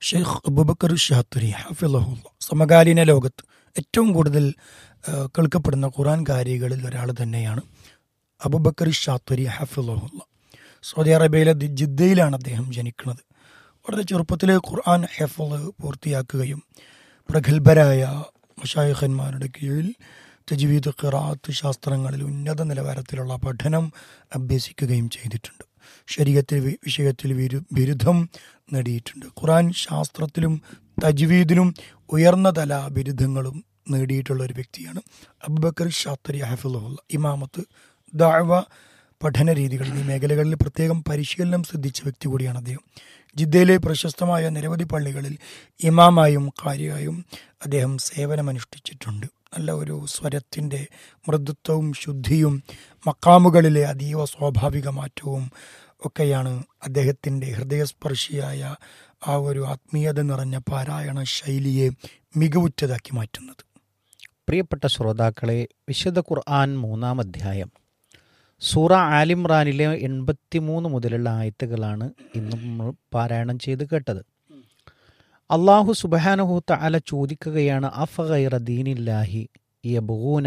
Sheikh Abubakar Shatri ഹഫിളഹുല്ല സമകാലീന ലോകത്ത് ഏറ്റവും കൂടുതൽ ആ, കേൾക്കപ്പെടുന്ന ഖുറാൻ കാരികളിൽ ഒരാൾ തന്നെയാണ് അബുബക്കർ ഷാത്തുരി ഹഫിളഹുല്ല സൗദി അറേബ്യയിലെ ദി- ജിദ്ദയിലാണ് അദ്ദേഹം ജനിക്കുന്നത് വളരെ ചെറുപ്പത്തിൽ ഖുർആൻ ഹെഫള് പൂർത്തിയാക്കുകയും പ്രഗത്ഭരായ മഷായഖന്മാരുടെ കീഴിൽ തജ്വീദ് ഖിറാത്ത് ശാസ്ത്രങ്ങളിൽ ഉന്നത നിലവാരത്തിലുള്ള പഠനം അഭ്യസിക്കുകയും ചെയ്തിട്ടുണ്ട് ശരീരത്തിൽ വിഷയത്തിൽ വിരു ബിരുദം നേടിയിട്ടുണ്ട് ഖുറാൻ ശാസ്ത്രത്തിലും തജ്വീദിലും ഉയർന്ന തല ബിരുദങ്ങളും നേടിയിട്ടുള്ള ഒരു വ്യക്തിയാണ് അബുബക്കർ ഷാത്തരി ഹഫിള്ള ഇമാമത്ത് ദാവ പഠന രീതികൾ ഈ മേഖലകളിൽ പ്രത്യേകം പരിശീലനം സിദ്ധിച്ച വ്യക്തി കൂടിയാണ് അദ്ദേഹം ജിദ്ദയിലെ പ്രശസ്തമായ നിരവധി പള്ളികളിൽ ഇമാമായും കാര്യമായും അദ്ദേഹം സേവനമനുഷ്ഠിച്ചിട്ടുണ്ട് നല്ല ഒരു സ്വരത്തിൻ്റെ മൃദുത്വവും ശുദ്ധിയും മക്കാമുകളിലെ അതീവ സ്വാഭാവിക മാറ്റവും ഒക്കെയാണ് അദ്ദേഹത്തിൻ്റെ ഹൃദയസ്പർശിയായ ആ ഒരു ആത്മീയത നിറഞ്ഞ പാരായണ ശൈലിയെ മികവുറ്റതാക്കി മാറ്റുന്നത് പ്രിയപ്പെട്ട ശ്രോതാക്കളെ വിശുദ്ധ ഖുർആൻ മൂന്നാം അധ്യായം സൂറ ആലിമ്രാനിലെ എൺപത്തിമൂന്ന് മുതലുള്ള ആയത്തുകളാണ് ഇന്ന് നമ്മൾ പാരായണം ചെയ്ത് കേട്ടത് അള്ളാഹു സുബാനഹു തആല ചോദിക്കുകയാണ് അഫഗൈറ ദീനില്ലാഹി യബൂന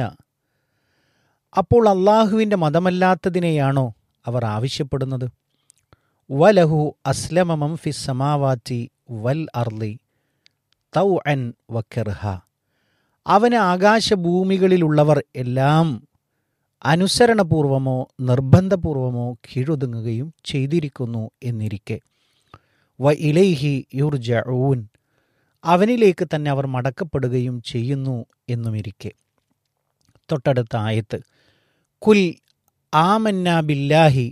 അപ്പോൾ അള്ളാഹുവിൻ്റെ മതമല്ലാത്തതിനെയാണോ അവർ ആവശ്യപ്പെടുന്നത് വലഹു അസ്ലമമം ഫി സമാവാറ്റി വൽ അർലി തൗ അൻ വക്കർഹ അവന് ആകാശഭൂമികളിലുള്ളവർ എല്ലാം അനുസരണപൂർവമോ നിർബന്ധപൂർവമോ കീഴൊതുങ്ങുകയും ചെയ്തിരിക്കുന്നു എന്നിരിക്കെ വ ഇലൈഹി യുർജഊൻ അവനിലേക്ക് തന്നെ അവർ മടക്കപ്പെടുകയും ചെയ്യുന്നു എന്നുമിരിക്കെ തൊട്ടടുത്ത ആയത്ത് കുൽ ആമന്ന ബില്ലാഹി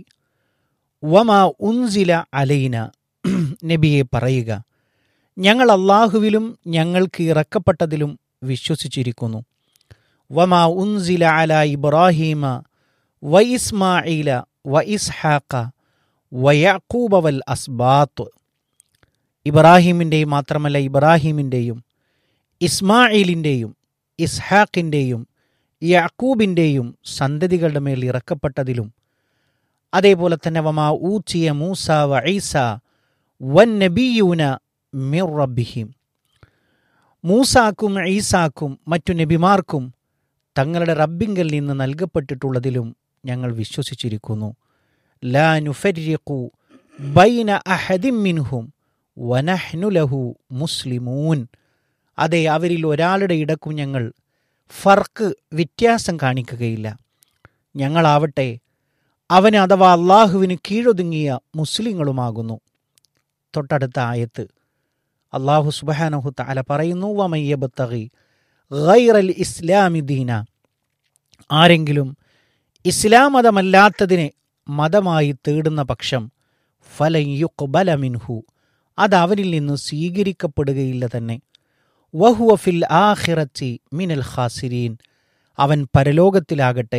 വമാ ഉൻസില അലൈന നബിയെ പറയുക ഞങ്ങൾ അള്ളാഹുവിലും ഞങ്ങൾക്ക് ഇറക്കപ്പെട്ടതിലും വിശ്വസിച്ചിരിക്കുന്നു വമാ ഉൻസില അല ഇബ്രാഹീമ വ ഇസ്മായില വ ഇസ്ഹാഖ വയക്കൂബ വൽ അസ്ബാത്ത് ഇബ്രാഹീമിൻ്റെയും മാത്രമല്ല ഇബ്രാഹീമിൻ്റെയും ഇസ്മായിലിൻ്റെയും ഇസ്ഹാഖിൻ്റെയും യാക്കൂബിൻ്റെയും സന്തതികളുടെ മേൽ ഇറക്കപ്പെട്ടതിലും അതേപോലെ തന്നെ വമാ ഊച്ചിയ മൂസ വ ഈസ വൻ നബിയൂന മിർ റബ്ബിഹിം മൂസാക്കും ഈസാക്കും മറ്റു നബിമാർക്കും തങ്ങളുടെ റബ്ബിങ്കൽ നിന്ന് നൽകപ്പെട്ടിട്ടുള്ളതിലും ഞങ്ങൾ വിശ്വസിച്ചിരിക്കുന്നു ലാ നുഫരിഖു ബൈന അഹദിം മിൻഹും വനഹ്നു ലഹു മുസ്ലിമൂൻ അതെ അവരിൽ ഒരാളുടെ ഇടക്കും ഞങ്ങൾ ഫർക്ക് വ്യത്യാസം കാണിക്കുകയില്ല ഞങ്ങളാവട്ടെ അവന് അഥവാ അള്ളാഹുവിന് കീഴൊതുങ്ങിയ മുസ്ലിങ്ങളുമാകുന്നു തൊട്ടടുത്ത ആയത്ത് അള്ളാഹു സുബാനഹു തല പറയുന്നു വമയ്യബത്തകി ഗൈറൽ ഇസ്ലാമി ദീന ആരെങ്കിലും ഇസ്ലാം മതമല്ലാത്തതിനെ മതമായി തേടുന്ന പക്ഷം ഫലൻ യുക്ബല മിൻഹു അത് അവനിൽ നിന്ന് സ്വീകരിക്കപ്പെടുകയില്ല തന്നെ വഹുവ ഫിൽ ആഹിറത്തി മിനൽ ഖാസിരീൻ അവൻ പരലോകത്തിലാകട്ടെ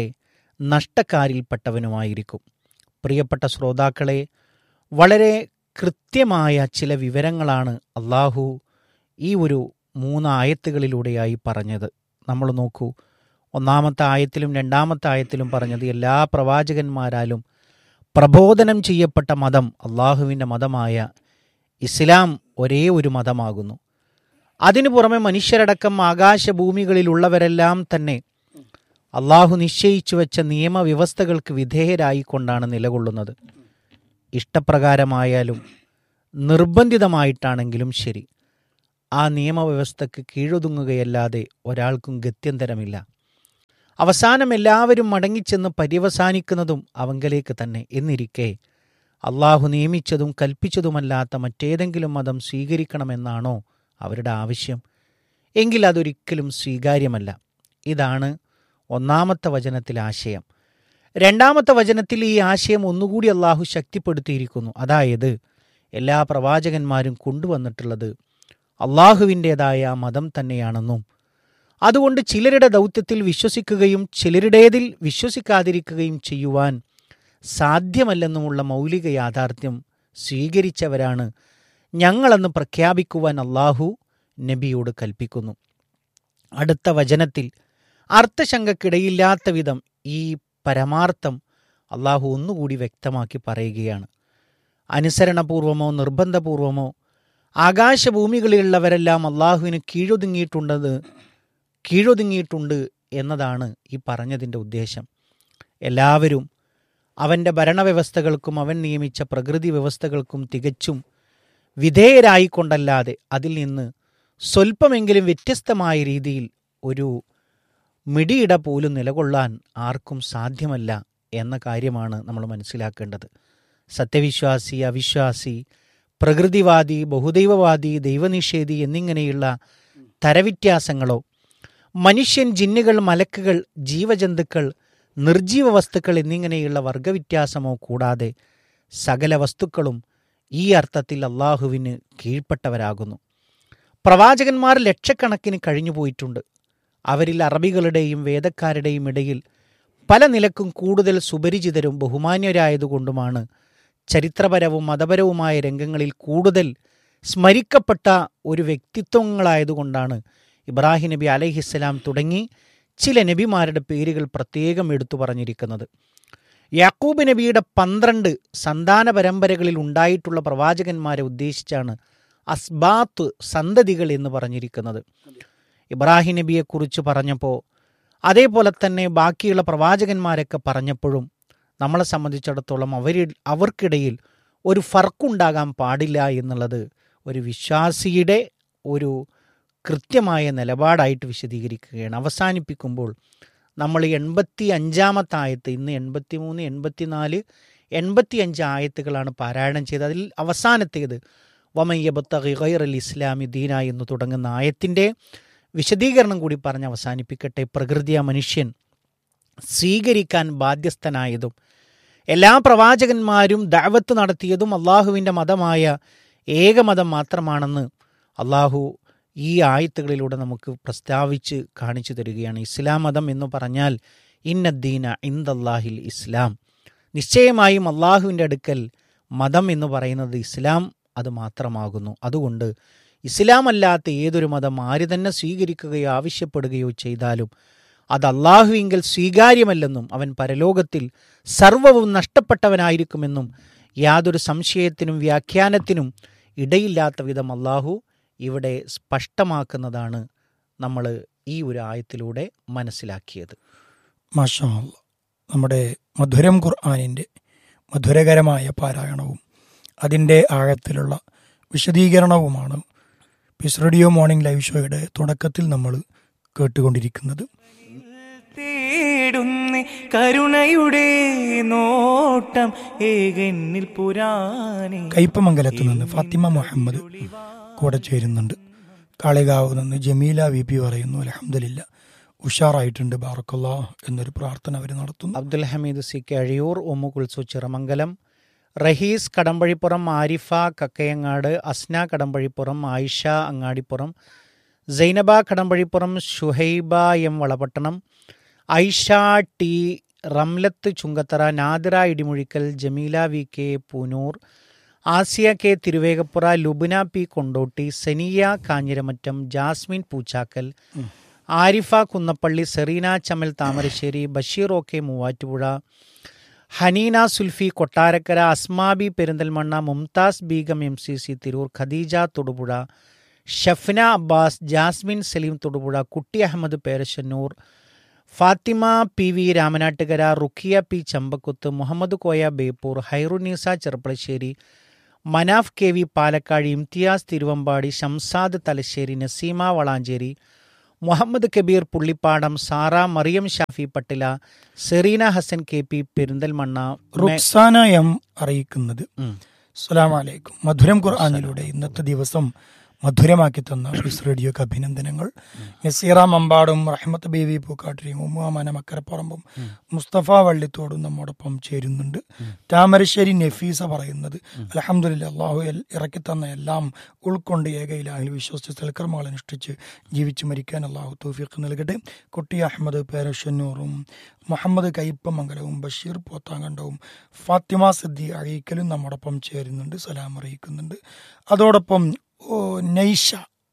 നഷ്ടക്കാരിൽപ്പെട്ടവനുമായിരിക്കും പ്രിയപ്പെട്ട ശ്രോതാക്കളെ വളരെ കൃത്യമായ ചില വിവരങ്ങളാണ് അള്ളാഹു ഈ ഒരു മൂന്ന് ആയത്തുകളിലൂടെയായി പറഞ്ഞത് നമ്മൾ നോക്കൂ ഒന്നാമത്തെ ആയത്തിലും രണ്ടാമത്തെ ആയത്തിലും പറഞ്ഞത് എല്ലാ പ്രവാചകന്മാരാലും പ്രബോധനം ചെയ്യപ്പെട്ട മതം അള്ളാഹുവിൻ്റെ മതമായ ഇസ്ലാം ഒരേ ഒരു മതമാകുന്നു അതിനു പുറമെ മനുഷ്യരടക്കം ആകാശഭൂമികളിലുള്ളവരെല്ലാം തന്നെ അള്ളാഹു നിശ്ചയിച്ചു വെച്ച നിയമവ്യവസ്ഥകൾക്ക് വിധേയരായിക്കൊണ്ടാണ് നിലകൊള്ളുന്നത് ഇഷ്ടപ്രകാരമായാലും നിർബന്ധിതമായിട്ടാണെങ്കിലും ശരി ആ നിയമവ്യവസ്ഥയ്ക്ക് കീഴൊതുങ്ങുകയല്ലാതെ ഒരാൾക്കും ഗത്യന്തരമില്ല അവസാനം എല്ലാവരും മടങ്ങിച്ചെന്ന് പര്യവസാനിക്കുന്നതും അവങ്കലേക്ക് തന്നെ എന്നിരിക്കെ അള്ളാഹു നിയമിച്ചതും കൽപ്പിച്ചതുമല്ലാത്ത മറ്റേതെങ്കിലും മതം സ്വീകരിക്കണമെന്നാണോ അവരുടെ ആവശ്യം എങ്കിൽ അതൊരിക്കലും സ്വീകാര്യമല്ല ഇതാണ് ഒന്നാമത്തെ വചനത്തിലെ ആശയം രണ്ടാമത്തെ വചനത്തിൽ ഈ ആശയം ഒന്നുകൂടി അള്ളാഹു ശക്തിപ്പെടുത്തിയിരിക്കുന്നു അതായത് എല്ലാ പ്രവാചകന്മാരും കൊണ്ടുവന്നിട്ടുള്ളത് അള്ളാഹുവിൻ്റേതായ മതം തന്നെയാണെന്നും അതുകൊണ്ട് ചിലരുടെ ദൗത്യത്തിൽ വിശ്വസിക്കുകയും ചിലരുടേതിൽ വിശ്വസിക്കാതിരിക്കുകയും ചെയ്യുവാൻ സാധ്യമല്ലെന്നുമുള്ള മൗലിക യാഥാർത്ഥ്യം സ്വീകരിച്ചവരാണ് ഞങ്ങളെന്ന് പ്രഖ്യാപിക്കുവാൻ അള്ളാഹു നബിയോട് കൽപ്പിക്കുന്നു അടുത്ത വചനത്തിൽ അർത്ഥശങ്കക്കിടയില്ലാത്ത വിധം ഈ പരമാർത്ഥം അള്ളാഹു ഒന്നുകൂടി വ്യക്തമാക്കി പറയുകയാണ് അനുസരണപൂർവമോ നിർബന്ധപൂർവമോ ആകാശഭൂമികളിലുള്ളവരെല്ലാം അള്ളാഹുവിന് കീഴൊതുങ്ങിയിട്ടുണ്ടത് കീഴൊതുങ്ങിയിട്ടുണ്ട് എന്നതാണ് ഈ പറഞ്ഞതിൻ്റെ ഉദ്ദേശം എല്ലാവരും അവൻ്റെ ഭരണവ്യവസ്ഥകൾക്കും അവൻ നിയമിച്ച പ്രകൃതി വ്യവസ്ഥകൾക്കും തികച്ചും വിധേയരായിക്കൊണ്ടല്ലാതെ അതിൽ നിന്ന് സ്വല്പമെങ്കിലും വ്യത്യസ്തമായ രീതിയിൽ ഒരു മിടിയിട പോലും നിലകൊള്ളാൻ ആർക്കും സാധ്യമല്ല എന്ന കാര്യമാണ് നമ്മൾ മനസ്സിലാക്കേണ്ടത് സത്യവിശ്വാസി അവിശ്വാസി പ്രകൃതിവാദി ബഹുദൈവവാദി ദൈവനിഷേധി എന്നിങ്ങനെയുള്ള തരവ്യത്യാസങ്ങളോ മനുഷ്യൻ ജിന്നുകൾ മലക്കുകൾ ജീവജന്തുക്കൾ നിർജീവ വസ്തുക്കൾ എന്നിങ്ങനെയുള്ള വർഗവ്യത്യാസമോ കൂടാതെ സകല വസ്തുക്കളും ഈ അർത്ഥത്തിൽ അള്ളാഹുവിന് കീഴ്പ്പെട്ടവരാകുന്നു പ്രവാചകന്മാർ ലക്ഷക്കണക്കിന് കഴിഞ്ഞുപോയിട്ടുണ്ട് അവരിൽ അറബികളുടെയും വേദക്കാരുടെയും ഇടയിൽ പല നിലക്കും കൂടുതൽ സുപരിചിതരും ബഹുമാന്യരായതുകൊണ്ടുമാണ് ചരിത്രപരവും മതപരവുമായ രംഗങ്ങളിൽ കൂടുതൽ സ്മരിക്കപ്പെട്ട ഒരു വ്യക്തിത്വങ്ങളായതുകൊണ്ടാണ് ഇബ്രാഹിം നബി അലഹിസ്സലാം തുടങ്ങി ചില നബിമാരുടെ പേരുകൾ പ്രത്യേകം എടുത്തു പറഞ്ഞിരിക്കുന്നത് യാക്കൂബ് നബിയുടെ പന്ത്രണ്ട് സന്താന പരമ്പരകളിൽ ഉണ്ടായിട്ടുള്ള പ്രവാചകന്മാരെ ഉദ്ദേശിച്ചാണ് അസ്ബാത്ത് സന്തതികൾ എന്ന് പറഞ്ഞിരിക്കുന്നത് ഇബ്രാഹിം നബിയെക്കുറിച്ച് പറഞ്ഞപ്പോൾ അതേപോലെ തന്നെ ബാക്കിയുള്ള പ്രവാചകന്മാരൊക്കെ പറഞ്ഞപ്പോഴും നമ്മളെ സംബന്ധിച്ചിടത്തോളം അവരിൽ അവർക്കിടയിൽ ഒരു ഫർക്കുണ്ടാകാൻ പാടില്ല എന്നുള്ളത് ഒരു വിശ്വാസിയുടെ ഒരു കൃത്യമായ നിലപാടായിട്ട് വിശദീകരിക്കുകയാണ് അവസാനിപ്പിക്കുമ്പോൾ നമ്മൾ എൺപത്തി അഞ്ചാമത്തെ ആയത്ത് ഇന്ന് എൺപത്തി മൂന്ന് എൺപത്തിനാല് എൺപത്തി അഞ്ച് ആയത്തുകളാണ് പാരായണം ചെയ്തത് അതിൽ അവസാനത്തേത് വമയ്യബത്ത ഗൈർ അൽ ഇസ്ലാമി ദീന എന്ന് തുടങ്ങുന്ന ആയത്തിൻ്റെ വിശദീകരണം കൂടി പറഞ്ഞ് അവസാനിപ്പിക്കട്ടെ പ്രകൃതിയ മനുഷ്യൻ സ്വീകരിക്കാൻ ബാധ്യസ്ഥനായതും എല്ലാ പ്രവാചകന്മാരും ദാവത്ത് നടത്തിയതും അള്ളാഹുവിൻ്റെ മതമായ ഏകമതം മാത്രമാണെന്ന് അള്ളാഹു ഈ ആയത്തുകളിലൂടെ നമുക്ക് പ്രസ്താവിച്ച് കാണിച്ചു തരികയാണ് ഇസ്ലാം മതം എന്ന് പറഞ്ഞാൽ ഇന്നദ്ദീന ഇന്ദല്ലാഹിൽ ഇസ്ലാം നിശ്ചയമായും അള്ളാഹുവിൻ്റെ അടുക്കൽ മതം എന്ന് പറയുന്നത് ഇസ്ലാം അത് മാത്രമാകുന്നു അതുകൊണ്ട് ഇസ്ലാം അല്ലാത്ത ഏതൊരു മതം ആര് തന്നെ സ്വീകരിക്കുകയോ ആവശ്യപ്പെടുകയോ ചെയ്താലും അത് അള്ളാഹുവിങ്കൽ സ്വീകാര്യമല്ലെന്നും അവൻ പരലോകത്തിൽ സർവവും നഷ്ടപ്പെട്ടവനായിരിക്കുമെന്നും യാതൊരു സംശയത്തിനും വ്യാഖ്യാനത്തിനും ഇടയില്ലാത്ത വിധം അള്ളാഹു ഇവിടെ സ്പഷ്ടമാക്കുന്നതാണ് നമ്മൾ ഈ ഒരു ആയത്തിലൂടെ മനസ്സിലാക്കിയത് മാഷാ അല്ലാ. നമ്മുടെ മധുരം ഖുർആാനിൻ്റെ മധുരകരമായ പാരായണവും അതിൻ്റെ ആഴത്തിലുള്ള വിശദീകരണവുമാണ് പീസ് റേഡിയോ മോർണിംഗ് ലൈവ് ഷോയുടെ തുടക്കത്തിൽ നമ്മൾ കേട്ടുകൊണ്ടിരിക്കുന്നത് തേടുന്ന കരുണയുടെ നോട്ടം ഏകന്നിൽ പുരാനെ കയ്പമംഗലത്ത് നിന്ന് ഫാത്തിമ മുഹമ്മദ് കൂടെ ചേരുന്നുണ്ട് കാളികാവ് നിന്ന് ജമീല വി പി പറയുന്നു അലഹമില്ല ഉഷാറായിട്ടുണ്ട് ബാറക്കല്ലാ എന്നൊരു പ്രാർത്ഥന അവർ നടത്തുന്നു Abdul Hameed C K Azhiyur Ummu Kulsu Chiramangalam Rahees Kadambazhipuram Arifa Kakkayangad Asna Kadambazhipuram Ayisha Angadippuram Zainaba Kadambazhipuram Shuhaiba M Valapattanam Aisha T Ramlath Chungathara Nadira Idimuzhikkal Jameela V K Poonoor Asiya K Thiruvegappura Lubina P Kondotty Saniya Kanjiramattam Jasmin Poochakkal Arifa Kunnappally Sereena Chamal Thamarassery Basheer O K Muvattupuzha Haneena Sulfi Kottarakkara Asmabi Perinthalmanna Mumtaz Begum M C C Tirur Khadeeja Thodupuzha Shafna Abbas Jasmine Saleem Thodupuzha Kutty Ahammed Perassannur Fathima P V Ramanattukara Rukhiya P Chambakuth Muhammad Koya Beypore Hairunneesa Cherpulassery Manaf K V Palakkad Imthiyas Thiruvambadi Shamsad Thalassery Naseema Valanchery Muhammad Kabeer Pullippadam Sara Mariyam Shafi Pattila Sereena Hassan K P Perinthalmanna മെ- റുക്സാന എം അറിയിക്കുന്നത് ഉം. അസ്സലാമലൈക്കും മധുരം ഖുർആാനിലൂടെ ഇന്നത്തെ ദിവസം മധുരമാക്കി തന്ന പീസ് റേഡിയോക്ക് അഭിനന്ദനങ്ങൾ നസീറ മമ്പാടും റഹ്മത്ത് ബേബി പൂക്കാട്ടിരിയും ഉമ്മാമന മക്കരപ്പറമ്പും മുസ്തഫ വള്ളിത്തോടും നമ്മോടൊപ്പം ചേരുന്നുണ്ട് താമരശ്ശേരി നഫീസ പറയുന്നത് അലഹമുല്ല അള്ളാഹു എൽ- ഇറക്കി തന്ന എല്ലാം ഉൾക്കൊണ്ട് ഏകയിലാഹിൽ വിശ്വസിച്ച് സൽക്കർമ്മങ്ങൾ അനുഷ്ഠിച്ച് ജീവിച്ചു മരിക്കാൻ അള്ളാഹു തൗഫീഖ് നൽകട്ടെ കുട്ടി അഹമ്മദ് പേരഷന്നൂറും മുഹമ്മദ് കയ്പമംഗലവും ബഷീർ പോത്താങ്കണ്ടവും ഫാത്തിമ സിദ്ദി അഴീക്കലും നമ്മോടൊപ്പം ചേരുന്നുണ്ട് സലാം അറിയിക്കുന്നുണ്ട് അതോടൊപ്പം ഓ, നൈഷ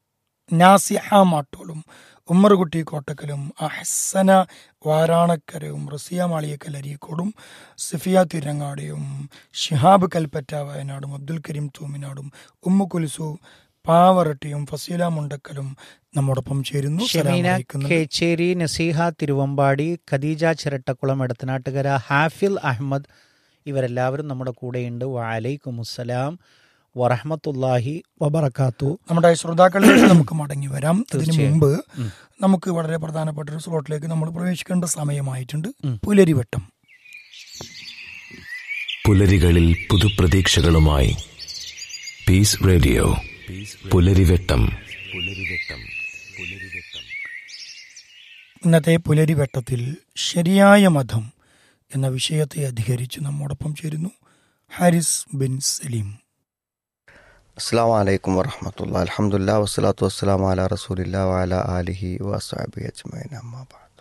നാസിഹ മാട്ടോളും ഉമ്മറുകുട്ടി കോട്ടക്കലും അഹസന വാരാണക്കരയും റസിയ മാളിയക്കൽ അരീക്കോടും സിഫിയ തിരങ്ങാടിയും ഷിഹാബ് കൽപ്പറ്റ വയനാടും അബ്ദുൽ കരീം തൂമിനാടും ഉമ്മു കുൽസു പാവറട്ടിയും ഫസീല മുണ്ടക്കലും നമ്മോടൊപ്പം ചേരുന്നു സലാം ഷെമീന അറിയിക്കുന്നുണ്ട്. കേച്ചേരി നസീഹ തിരുവമ്പാടി ഖദീജ ചിരട്ടക്കുളം എടത്തനാട്ടുകര ഹാഫിൽ അഹമ്മദ് ഇവരെല്ലാവരും നമ്മുടെ കൂടെയുണ്ട് വലൈക്കും അസ്സലാം വറഹമത്തുല്ലാഹി വബറക്കാത്തു നമ്മുടെ ശ്രോതാക്കളിലേക്ക് നമുക്ക് മടങ്ങി വരാം അതിനു തീർച്ചയായും. മുമ്പ് ഉം. നമുക്ക് വളരെ പ്രധാനപ്പെട്ട ഒരു സ്ലോട്ടിലേക്ക് നമ്മൾ പ്രവേശിക്കേണ്ട സമയമായിട്ടുണ്ട് ഉം. പുലരിവട്ടം പുലരികളിൽ പുതുപ്രതീക്ഷകളുമായി പീസ് റേഡിയോ പുലരിവെട്ടം പുലരിവെട്ടം പുലരിവെട്ടം ഇന്നത്തെ പുലരിവട്ടത്തിൽ ശരിയായ മതം എന്ന വിഷയത്തെ അധികരിച്ച് നമ്മോടൊപ്പം ചേരുന്നു ഹാരിസ് ബിൻ സലീം അസ്സാം വലൈക്കും വറഹമത്തുള്ള അലഹമുല്ല വസ്സലാത്തു വസ്സലാം അല റസൂലില്ല വാല ആലിഹി വസാബി അജ്മൈൻ അമ്മാബാദ്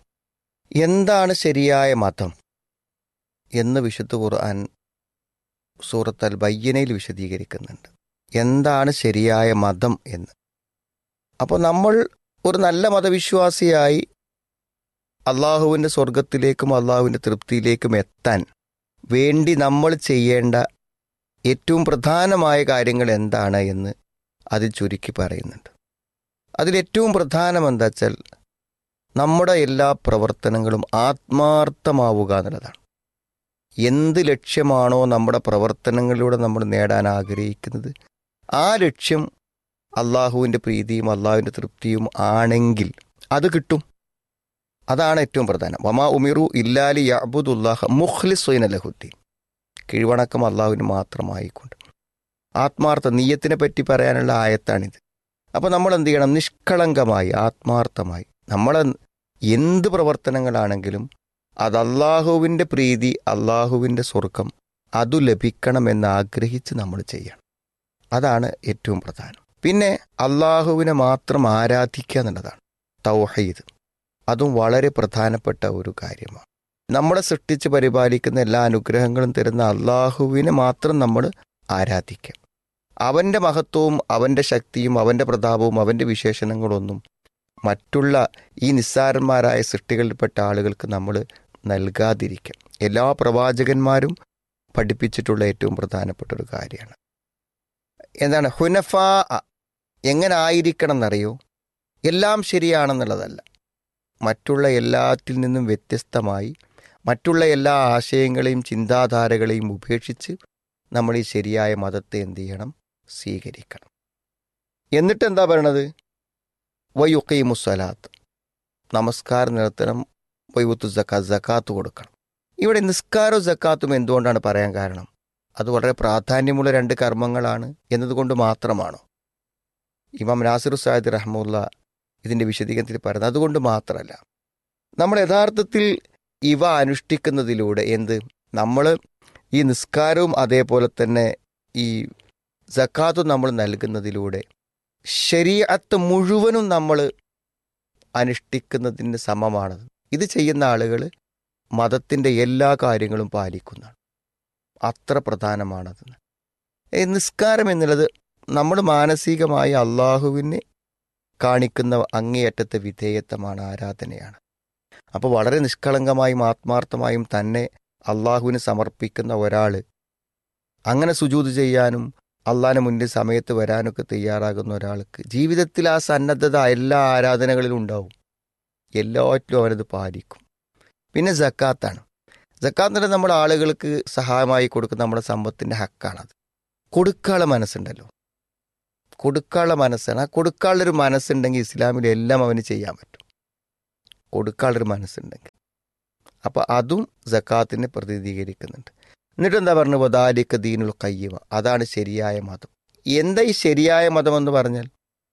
എന്താണ് ശരിയായ മതം എന്ന് വിശുദ്ധ ഖുർആൻ സൂറത്ത് അൽ ബയ്യനയിൽ വിശദീകരിക്കുന്നുണ്ട് എന്താണ് ശരിയായ മതം എന്ന് അപ്പോൾ നമ്മൾ ഒരു നല്ല മതവിശ്വാസിയായി അള്ളാഹുവിൻ്റെ സ്വർഗത്തിലേക്കും അള്ളാഹുവിൻ്റെ തൃപ്തിയിലേക്കും എത്താൻ വേണ്ടി നമ്മൾ ചെയ്യേണ്ട ഏറ്റവും പ്രധാനമായ കാര്യങ്ങൾ എന്താണ് എന്ന് അതിൽ ചുരുക്കി പറയുന്നുണ്ട് അതിലേറ്റവും പ്രധാനം എന്താ വെച്ചാൽ നമ്മുടെ എല്ലാ പ്രവർത്തനങ്ങളും ആത്മാർത്ഥമാവുക എന്നുള്ളതാണ് എന്ത് ലക്ഷ്യമാണോ നമ്മുടെ പ്രവർത്തനങ്ങളിലൂടെ നമ്മൾ നേടാൻ ആഗ്രഹിക്കുന്നത് ആ ലക്ഷ്യം അള്ളാഹുവിൻ്റെ പ്രീതിയും അള്ളാഹുവിൻ്റെ തൃപ്തിയും ആണെങ്കിൽ അത് കിട്ടും അതാണ് ഏറ്റവും പ്രധാനം വമാ ഉമിറു ഇല്ലാലി യഅബുദുല്ലാഹ മുഖ്ലിസ്വൈന ലഹുദ്ദീൻ കീഴ്വണക്കം അള്ളാഹുവിന് മാത്രമായിക്കൊണ്ട് ആത്മാർത്ഥ നീയത്തിനെ പറ്റി പറയാനുള്ള ആയത്താണിത് അപ്പോൾ നമ്മൾ എന്ത് ചെയ്യണം നിഷ്കളങ്കമായി ആത്മാർത്ഥമായി നമ്മൾ എന്ത് പ്രവർത്തനങ്ങളാണെങ്കിലും അത് അള്ളാഹുവിൻ്റെ പ്രീതി അള്ളാഹുവിൻ്റെ സ്വർഗം അതു ലഭിക്കണമെന്ന് ആഗ്രഹിച്ച് നമ്മൾ ചെയ്യണം അതാണ് ഏറ്റവും പ്രധാനം പിന്നെ അള്ളാഹുവിനെ മാത്രം ആരാധിക്കുക എന്നുള്ളതാണ് തൗഹീദ് അതും വളരെ പ്രധാനപ്പെട്ട ഒരു കാര്യമാണ് നമ്മളെ സൃഷ്ടിച്ച് പരിപാലിക്കുന്ന എല്ലാ അനുഗ്രഹങ്ങളും തരുന്ന അള്ളാഹുവിനെ മാത്രം നമ്മൾ ആരാധിക്കാം അവൻ്റെ മഹത്വവും അവൻ്റെ ശക്തിയും അവൻ്റെ പ്രതാപവും അവൻ്റെ വിശേഷണങ്ങളൊന്നും മറ്റുള്ള ഈ നിസ്സാരന്മാരായ സൃഷ്ടികളിൽപ്പെട്ട ആളുകൾക്ക് നമ്മൾ നൽകാതിരിക്കാം എല്ലാ പ്രവാചകന്മാരും പഠിപ്പിച്ചിട്ടുള്ള ഏറ്റവും പ്രധാനപ്പെട്ട ഒരു കാര്യമാണ് എന്താണ് ഹുനഫ എങ്ങനെ ആയിരിക്കണം എന്നറിയോ എല്ലാം ശരിയാണെന്നുള്ളതല്ല മറ്റുള്ള എല്ലാത്തിൽ നിന്നും വ്യത്യസ്തമായി മറ്റുള്ള എല്ലാ ആശയങ്ങളെയും ചിന്താധാരകളെയും ഉപേക്ഷിച്ച് നമ്മൾ ഈ ശരിയായ മതത്തെ എന്ത് ചെയ്യണം സ്വീകരിക്കണം എന്നിട്ട് എന്താ പറയണത് വയുക്കൈമുസ്വലാത്ത് നമസ്കാരം നിർത്തണം വൈവുത്തു ജക്കാത്ത് ജക്കാത്ത് കൊടുക്കണം ഇവിടെ നിസ്കാരവും ജക്കാത്തും എന്തുകൊണ്ടാണ് പറയാൻ കാരണം അത് വളരെ പ്രാധാന്യമുള്ള രണ്ട് കർമ്മങ്ങളാണ് എന്നതുകൊണ്ട് മാത്രമാണോ ഇമാം നാസിർ സാഹിദ് റഹ്മുല്ല ഇതിൻ്റെ വിശദീകരണത്തിൽ പറയുന്നത് അതുകൊണ്ട് മാത്രമല്ല നമ്മൾ യഥാർത്ഥത്തിൽ ഇവ അനുഷ്ഠിക്കുന്നതിലൂടെ എന്ത് നമ്മൾ ഈ നിസ്കാരവും അതേപോലെ തന്നെ ഈ ജക്കാത്തും നമ്മൾ നൽകുന്നതിലൂടെ ശരീഅത്ത് മുഴുവനും നമ്മൾ അനുഷ്ഠിക്കുന്നതിന് സമമാണത് ഇത് ചെയ്യുന്ന ആളുകൾ മതത്തിൻ്റെ എല്ലാ കാര്യങ്ങളും പാലിക്കുന്നതാണ് അത്ര പ്രധാനമാണത് ഈ നിസ്കാരം എന്നുള്ളത് നമ്മൾ മാനസികമായി അള്ളാഹുവിന് കാണിക്കുന്ന അങ്ങേയറ്റത്തെ വിധേയത്വമാണ് ആരാധനയാണ് അപ്പോൾ വളരെ നിഷ്കളങ്കമായും ആത്മാർത്ഥമായും തന്നെ അള്ളാഹുവിന് സമർപ്പിക്കുന്ന ഒരാൾ അങ്ങനെ സുജൂത് ചെയ്യാനും അള്ളാഹിന് മുന്നിൽ സമയത്ത് വരാനൊക്കെ തയ്യാറാകുന്ന ഒരാൾക്ക് ജീവിതത്തിൽ ആ സന്നദ്ധത എല്ലാ ആരാധനകളിലും ഉണ്ടാവും എല്ലാറ്റിലും അവനത് പാലിക്കും പിന്നെ ജക്കാത്താണ് ജക്കാത്ത് എന്ന് നമ്മൾ ആളുകൾക്ക് സഹായമായി കൊടുക്കുന്ന നമ്മുടെ സമ്പത്തിൻ്റെ ഹക്കാണത് കൊടുക്കാനുള്ള മനസ്സുണ്ടല്ലോ കൊടുക്കാനുള്ള മനസ്സാണ് ആ കൊടുക്കാനുള്ളൊരു മനസ്സുണ്ടെങ്കിൽ ഇസ്ലാമിൽ എല്ലാം അവന് ചെയ്യാൻ പറ്റും കൊടുക്കാനുള്ളൊരു മനസ്സുണ്ടെങ്കിൽ അപ്പോൾ അതും ജക്കാത്തിനെ പ്രതിനിധീകരിക്കുന്നുണ്ട് എന്നിട്ട് എന്താ പറഞ്ഞു വദാലിക്ക ദീനുൽ കയ്യമ അതാണ് ശരിയായ മതം എന്താ ഈ ശരിയായ മതം എന്ന് പറഞ്ഞാൽ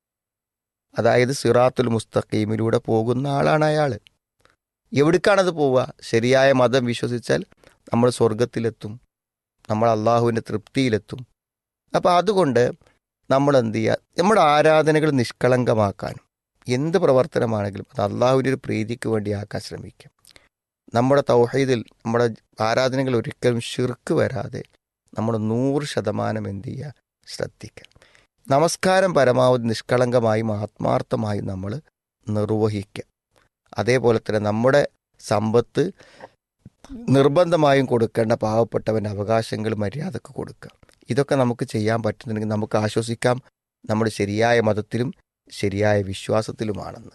അതായത് സിറാത്തുൽ മുസ്തഖീമിലൂടെ പോകുന്ന ആളാണ് അയാൾ എവിടേക്കാണത് പോവുക ശരിയായ മതം വിശ്വസിച്ചാൽ നമ്മൾ സ്വർഗത്തിലെത്തും നമ്മൾ അള്ളാഹുവിൻ്റെ തൃപ്തിയിലെത്തും അപ്പോൾ അതുകൊണ്ട് നമ്മൾ എന്ത് ചെയ്യുക നമ്മുടെ ആരാധനകൾ നിഷ്കളങ്കമാക്കാനും എന്ത് പ്രവർത്തനമാണെങ്കിലും അത് അള്ളാഹുവിൻ്റെ ഒരു പ്രീതിക്ക് വേണ്ടി ആക്കാൻ ശ്രമിക്കും നമ്മുടെ തൗഹീദിൽ നമ്മുടെ ആരാധനകൾ ഒരിക്കലും ഷിർക്ക് വരാതെ നമ്മൾ നൂറ് ശതമാനം എന്ത് ചെയ്യുക ശ്രദ്ധിക്കുക നമസ്കാരം പരമാവധി നിഷ്കളങ്കമായും ആത്മാർത്ഥമായും നമ്മൾ നിർവഹിക്കുക അതേപോലെ തന്നെ നമ്മുടെ സമ്പത്ത് നിർബന്ധമായും കൊടുക്കേണ്ട പാവപ്പെട്ടവൻ്റെ അവകാശങ്ങൾ മര്യാദക്ക് കൊടുക്കുക ഇതൊക്കെ നമുക്ക് ചെയ്യാൻ പറ്റുന്നുണ്ടെങ്കിൽ നമുക്ക് ആശ്വസിക്കാം നമ്മൾ ശരിയായ മതത്തിലും ശരിയായ വിശ്വാസത്തിലുമാണെന്ന്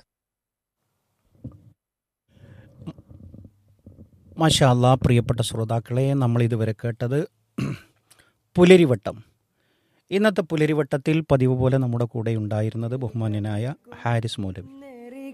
മാഷാ അല്ലാ പ്രിയപ്പെട്ട ശ്രോതാക്കളെ നമ്മൾ ഇതുവരെ കേട്ടത് പുലരിവട്ടം ഇന്നത്തെ പുലരിവട്ടത്തിൽ പതിവ് പോലെ നമ്മുടെ കൂടെ ഉണ്ടായിരുന്നത് ബഹുമാന്യനായ ഹാരിസ് മൗലവി